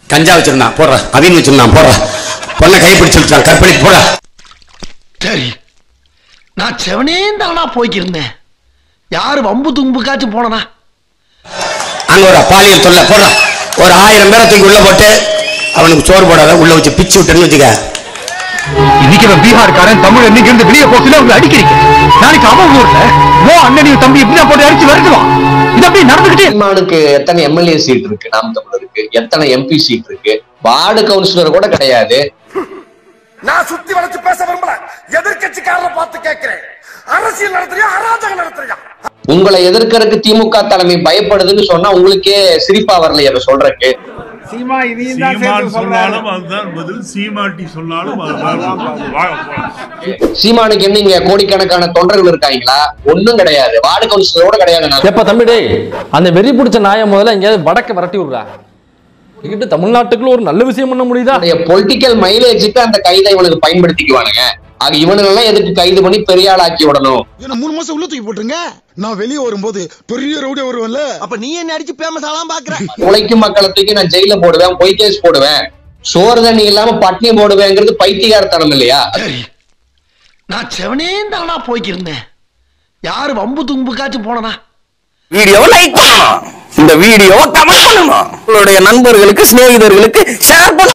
கஞ்சா வச்சிருந்தான் போடுற அவின் வச்சிருந்தான் போடுற பொண்ணை கைப்பிடிச்சு வச்சான் கற்பனை போட சரி நான் செவனே தானா போய்க்கிருந்தேன் யாரு வம்பு தும்புக்காச்சும் போனனா அங்க ஒரு பாலியல் தொல்லை போடுற ஒரு ஆயிரம் பேரை தூக்கி உள்ள போட்டு அவனுக்கு சோறு போடாத உள்ள வச்சு பிச்சு விட்டுன்னு வச்சுக்க இன்னைக்கு அவன் பீகார்காரன் தமிழ் இன்னைக்கு இருந்து வெளியே போச்சுன்னா உங்களை அடிக்கிறீங்க நாளைக்கு அவன் ஊர்ல ஓ அண்ணனையும் தம்பி இப்படிதான் போட்டு அடிச்சு வருதுவான் இது அப்படியே நடந்துகிட்டே சீமானுக்கு எத்தனை எம்எல்ஏ சீட் இருக்கு நாம் தமிழருக்கு எத்தனை எம்பி சீட் இருக்கு வார்டு கவுன்சிலர் கூட கிடையாது நான் சுத்தி வளைச்சு பேச விரும்பல எதிர்கட்சிக்காரரை பார்த்து கேட்கிறேன் அரசியல் நடத்துறியா அராஜகம் நடத்துறியா உங்களை எதிர்க்கறதுக்கு திமுக தலைமை பயப்படுதுன்னு சொன்னா உங்களுக்கே சிரிப்பா வரலையே அதை சொல்றதுக்கு சீமான் சொன்னாலும் அதுதான் பதில் சீமாட்டி சொன்னாலும் அதுதான் வாங்க போலாம். சீமானுக்கு என்ன இங்க கோடிக்கணக்கான தொண்டர்கள் இருக்காங்களா ஒண்ணும் கிடையாது வார்டு கவுன்சிலர் கூட கிடையாது நான் எப்ப தம்பி டேய் அந்த வெறி பிடிச்ச நாயை முதல்ல எங்கேயாவது வடக்க விரட்டி விடுறா என்கிட்ட தமிழ்நாட்டுக்குள்ள ஒரு நல்ல விஷயம் பண்ண முடியுதா பொலிட்டிக்கல் மைலேஜுக்கு அந்த கைதை இவனுக்கு பயன்படுத்திக்குவானுங்க ஆக இவனுங்கெல்லாம் எதுக்கு கைது பண்ணி பெரிய ஆளாக்கி விடணும் என்ன மூணு மாசம் உள்ள தூக்கி போட்டுருங்க நான் வெளியே வரும்போது பெரிய ரவுடியா வருவேன்ல அப்ப நீ என்ன அடிச்சு பேமஸ் ஆலாம் பாக்குற உழைக்கும் மக்களை தூக்கி நான் ஜெயில போடுவேன் பொய் கேஸ் போடுவேன் சோறு தண்ணி இல்லாம பட்னி போடுவேங்கிறது பைத்தியகாரத்தனம் இல்லையா சரி நான் செவனே தானா போய்க்கிருந்தேன் யாரு வம்பு தும்புக்காச்சும் போனனா வீடியோவை லைக் பண்ணணும் இந்த வீடியோவை கமெண்ட் பண்ணணும் உங்களுடைய நண்பர்களுக்கு சிநேகிதர்களுக்கு ஷேர் பண்ணணும்